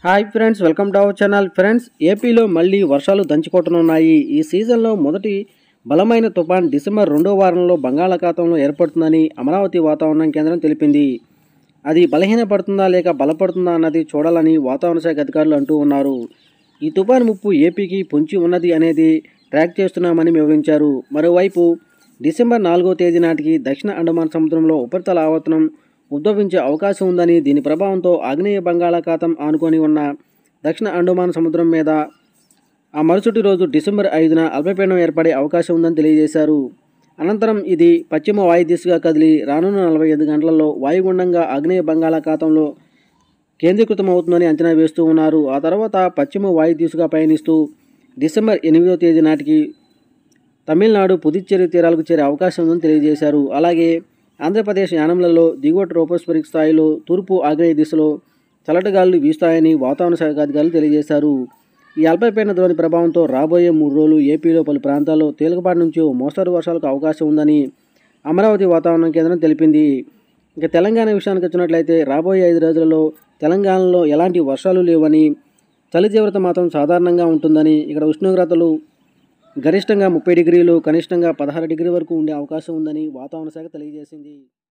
hi friends welcome to our channel friends ఏపీలో మళ్ళీ వర్షాలు దంచుకొట్టనున్నాయి ఈ సీజన్లో మొదటి బలమైన తుఫాన్ డిసెంబర్ రెండో వారంలో బంగాళాఖాతంలో ఏర్పడుతుందని అమరావతి వాతావరణ కేంద్రం తెలిపింది అది బలహీనపడుతుందా లేక బలపడుతుందా అన్నది చూడాలని వాతావరణ శాఖ అధికారులు అంటూ ఉన్నారు ఈ తుఫాన్ ముప్పు ఏపీకి పొంచి ఉన్నది అనేది ట్రాక్ చేస్తున్నామని వివరించారు మరోవైపు డిసెంబర్ నాలుగో తేదీ నాటికి దక్షిణ అండమాన్ సముద్రంలో ఉపరితల ఆవర్తనం ఉద్భవించే అవకాశం ఉందని దీని ప్రభావంతో ఆగ్నేయ బంగాళాఖాతం ఆనుకొని ఉన్న దక్షిణ అండమాన్ సముద్రం మీద ఆ మరుసటి రోజు డిసెంబర్ ఐదున అల్పపీడనం ఏర్పడే అవకాశం ఉందని తెలియజేశారు అనంతరం ఇది పశ్చిమ వాయు దిశగా కదిలి రానున్న నలభై ఐదు గంటలలో వాయుగుండంగా ఆగ్నేయ బంగాళాఖాతంలో కేంద్రీకృతమవుతుందని అంచనా వేస్తూ ఉన్నారు ఆ తర్వాత పశ్చిమ వాయు దిశగా పయనిస్తూ డిసెంబర్ ఎనిమిదో తేదీ నాటికి తమిళనాడు పుదుచ్చేరి తీరాలకు చేరే అవకాశం ఉందని తెలియజేశారు అలాగే ఆంధ్రప్రదేశ్ యానంలలో దిగువ ట్రోపోస్ఫరిక్ స్థాయిలో తూర్పు ఆగ్నేయ దిశలో చల్లటి గాలులు వీస్తాయని వాతావరణ శాఖ అధికారులు తెలియజేశారు ఈ అల్పపీడన ద్రోణి ప్రభావంతో రాబోయే మూడు రోజులు ఏపీలో పలు ప్రాంతాల్లో తేలికపాటి నుంచి ఓ మోస్తరు వర్షాలకు అవకాశం ఉందని అమరావతి వాతావరణ కేంద్రం తెలిపింది ఇక తెలంగాణ విషయానికి వచ్చినట్లయితే రాబోయే ఐదు రోజులలో తెలంగాణలో ఎలాంటి వర్షాలు లేవని చలి తీవ్రత మాత్రం సాధారణంగా ఉంటుందని ఇక్కడ ఉష్ణోగ్రతలు గరిష్టంగా ముప్పై డిగ్రీలు కనిష్టంగా పదహారు డిగ్రీ వరకు ఉండే అవకాశం ఉందని వాతావరణ శాఖ తెలియజేసింది